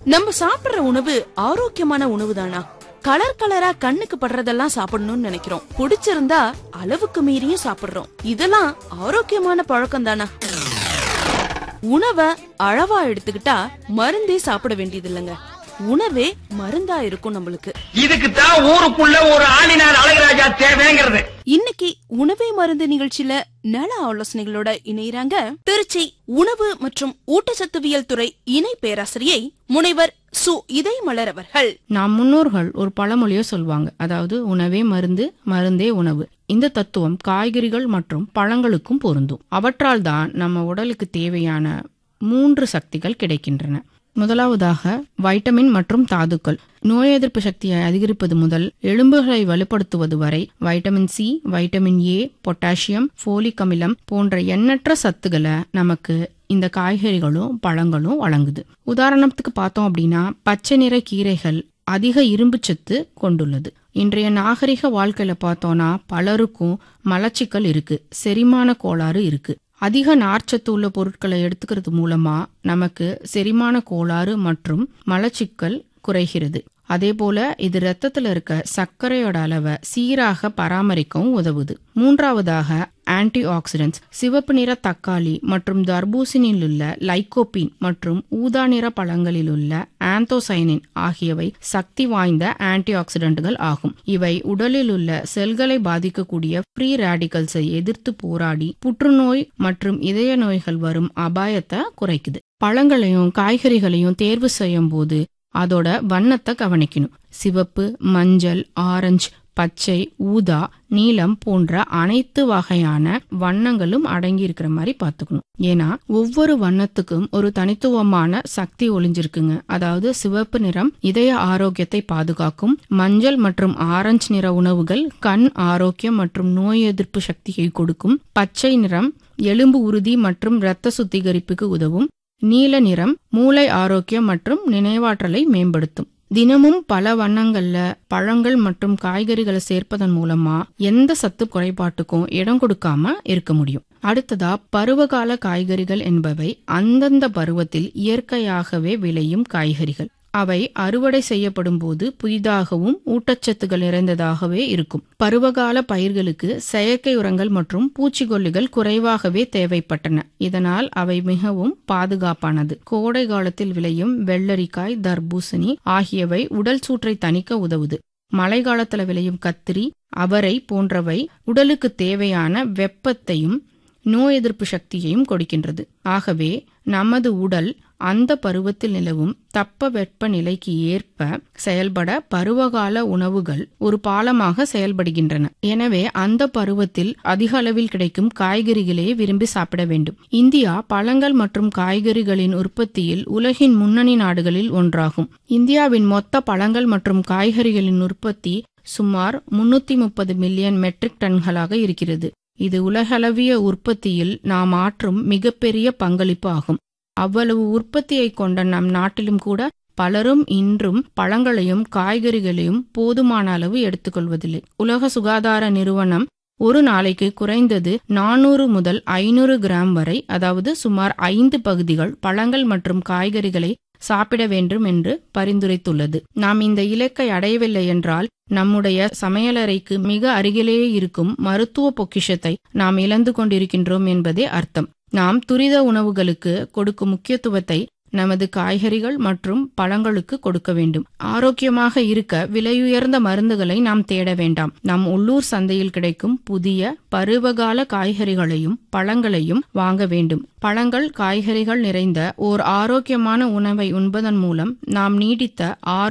நம்ம சாப்பிடுற உணவு ஆரோக்கியமான உணவு தானா கலர் கலரா கண்ணுக்கு படுறதெல்லாம் சாப்பிடணும்னு நினைக்கிறோம் பிடிச்சிருந்தா அளவுக்கு மீறியும் சாப்பிடுறோம் இதெல்லாம் ஆரோக்கியமான பழக்கம் தானா உணவை அளவா எடுத்துக்கிட்டா மருந்தே சாப்பிட வேண்டியது இல்லைங்க உணவே மருந்தா இருக்கும் நம்மளுக்கு இதுக்கு தான் ஊருக்குள்ள ஒரு ஆளினார் அழகராஜா தேவைங்கிறது இன்னைக்கு உணவே மருந்து நிகழ்ச்சியில நல ஆலோசனைகளோட இணையறாங்க திருச்சி உணவு மற்றும் ஊட்டச்சத்துவியல் துறை இணை பேராசிரியை முனைவர் சு இதயமலர் அவர்கள் நம் முன்னோர்கள் ஒரு பழமொழியோ சொல்வாங்க அதாவது உணவே மருந்து மருந்தே உணவு இந்த தத்துவம் காய்கறிகள் மற்றும் பழங்களுக்கும் பொருந்தும் அவற்றால் தான் நம்ம உடலுக்கு தேவையான மூன்று சக்திகள் கிடைக்கின்றன முதலாவதாக வைட்டமின் மற்றும் தாதுக்கள் நோய் எதிர்ப்பு சக்தியை அதிகரிப்பது முதல் எலும்புகளை வலுப்படுத்துவது வரை vitamin C vitamin A potassium folic அமிலம் போன்ற எண்ணற்ற சத்துக்களை நமக்கு இந்த காய்கறிகளும் பழங்களும் வழங்குது உதாரணத்துக்கு பார்த்தோம் அப்படின்னா பச்சை நிற கீரைகள் அதிக இரும்பு சத்து கொண்டுள்ளது இன்றைய நாகரிக வாழ்க்கையில பார்த்தோம்னா பலருக்கும் மலச்சிக்கல் இருக்கு செரிமான கோளாறு இருக்கு அதிக நார்ச்சத்து உள்ள பொருட்களை எடுத்துக்கிறது மூலமா நமக்கு செரிமான கோளாறு மற்றும் மலச்சிக்கல் குறைகிறது அதே போல இது ரத்தத்துல இருக்க சர்க்கரையோட அளவை சீராக பராமரிக்கவும் உதவுது மூன்றாவதாக ஆன்டி ஆக்சிடென்ட்ஸ் சிவப்பு நிற தக்காளி மற்றும் தர்பூசணியில் உள்ள லைகோபின் மற்றும் ஊதா நிற பழங்களில் உள்ள ஆந்தோசைனின் ஆகியவை சக்தி வாய்ந்த ஆன்டி ஆக்சிடென்ட்கள் ஆகும் இவை உடலில் உள்ள செல்களை பாதிக்கக்கூடிய ஃப்ரீ ரேடிகல்ஸை எதிர்த்து போராடி புற்றுநோய் மற்றும் இதய நோய்கள் வரும் அபாயத்தை குறைக்குது பழங்களையும் காய்கறிகளையும் தேர்வு செய்யும் போது அதோட வண்ணத்தை கவனிக்கணும் சிவப்பு மஞ்சள் ஆரஞ்சு பச்சை ஊதா நீலம் போன்ற அனைத்து வகையான வண்ணங்களும் அடங்கி இருக்கிற மாதிரி பார்த்துக்கணும் ஏன்னா ஒவ்வொரு வண்ணத்துக்கும் ஒரு தனித்துவமான சக்தி ஒளிஞ்சிருக்குங்க அதாவது சிவப்பு நிறம் இதய ஆரோக்கியத்தை பாதுகாக்கும் மஞ்சள் மற்றும் ஆரஞ்சு நிற உணவுகள் கண் ஆரோக்கியம் மற்றும் நோய் எதிர்ப்பு சக்தியை கொடுக்கும் பச்சை நிறம் எலும்பு உறுதி மற்றும் இரத்த சுத்திகரிப்புக்கு உதவும் நீல நிறம் மூளை ஆரோக்கியம் மற்றும் நினைவாற்றலை மேம்படுத்தும் தினமும் பல வண்ணங்கள்ல பழங்கள் மற்றும் காய்கறிகளை சேர்ப்பதன் மூலமா எந்த சத்து குறைபாட்டுக்கும் இடம் கொடுக்காம இருக்க முடியும் அடுத்ததா பருவகால காய்கறிகள் என்பவை அந்தந்த பருவத்தில் இயற்கையாகவே விளையும் காய்கறிகள் அவை அறுவடை செய்யப்படும் போது புதிதாகவும் ஊட்டச்சத்துகள் நிறைந்ததாகவே இருக்கும் பருவகால பயிர்களுக்கு செயற்கை உரங்கள் மற்றும் பூச்சிக்கொல்லிகள் குறைவாகவே தேவைப்பட்டன இதனால் அவை மிகவும் பாதுகாப்பானது கோடை காலத்தில் விளையும் வெள்ளரிக்காய் தர்பூசணி ஆகியவை உடல் சூற்றை தணிக்க உதவுது மழை காலத்துல விளையும் கத்திரி அவரை போன்றவை உடலுக்கு தேவையான வெப்பத்தையும் நோய் எதிர்ப்பு சக்தியையும் கொடுக்கின்றது ஆகவே நமது உடல் அந்த பருவத்தில் நிலவும் தப்ப வெப்ப நிலைக்கு ஏற்ப செயல்பட பருவகால உணவுகள் ஒரு பாலமாக செயல்படுகின்றன எனவே அந்த பருவத்தில் அதிக அளவில் கிடைக்கும் காய்கறிகளே விரும்பி சாப்பிட வேண்டும் இந்தியா பழங்கள் மற்றும் காய்கறிகளின் உற்பத்தியில் உலகின் முன்னணி நாடுகளில் ஒன்றாகும் இந்தியாவின் மொத்த பழங்கள் மற்றும் காய்கறிகளின் உற்பத்தி சுமார் முன்னூத்தி முப்பது மில்லியன் மெட்ரிக் டன்களாக இருக்கிறது இது உலகளவிய உற்பத்தியில் நாம் ஆற்றும் மிகப்பெரிய பங்களிப்பு ஆகும் அவ்வளவு உற்பத்தியை கொண்ட நம் நாட்டிலும் கூட பலரும் இன்றும் பழங்களையும் காய்கறிகளையும் போதுமான அளவு எடுத்துக்கொள்வதில்லை உலக சுகாதார நிறுவனம் ஒரு நாளைக்கு குறைந்தது நானூறு முதல் ஐநூறு கிராம் வரை அதாவது சுமார் ஐந்து பகுதிகள் பழங்கள் மற்றும் காய்கறிகளை சாப்பிட வேண்டும் என்று பரிந்துரைத்துள்ளது நாம் இந்த இலக்கை அடையவில்லை என்றால் நம்முடைய சமையலறைக்கு மிக அருகிலேயே இருக்கும் மருத்துவ பொக்கிஷத்தை நாம் இழந்து கொண்டிருக்கின்றோம் என்பதே அர்த்தம் நாம் துரித உணவுகளுக்கு கொடுக்கும் முக்கியத்துவத்தை நமது காய்கறிகள் மற்றும் பழங்களுக்கு கொடுக்க வேண்டும் ஆரோக்கியமாக இருக்க விலையுயர்ந்த மருந்துகளை நாம் தேட வேண்டாம் நம் உள்ளூர் சந்தையில் கிடைக்கும் புதிய பருவகால காய்கறிகளையும் பழங்களையும் வாங்க வேண்டும் பழங்கள் காய்கறிகள் நிறைந்த ஓர் ஆரோக்கியமான உணவை உண்பதன் மூலம் நாம் நீடித்த ஆரோக்கிய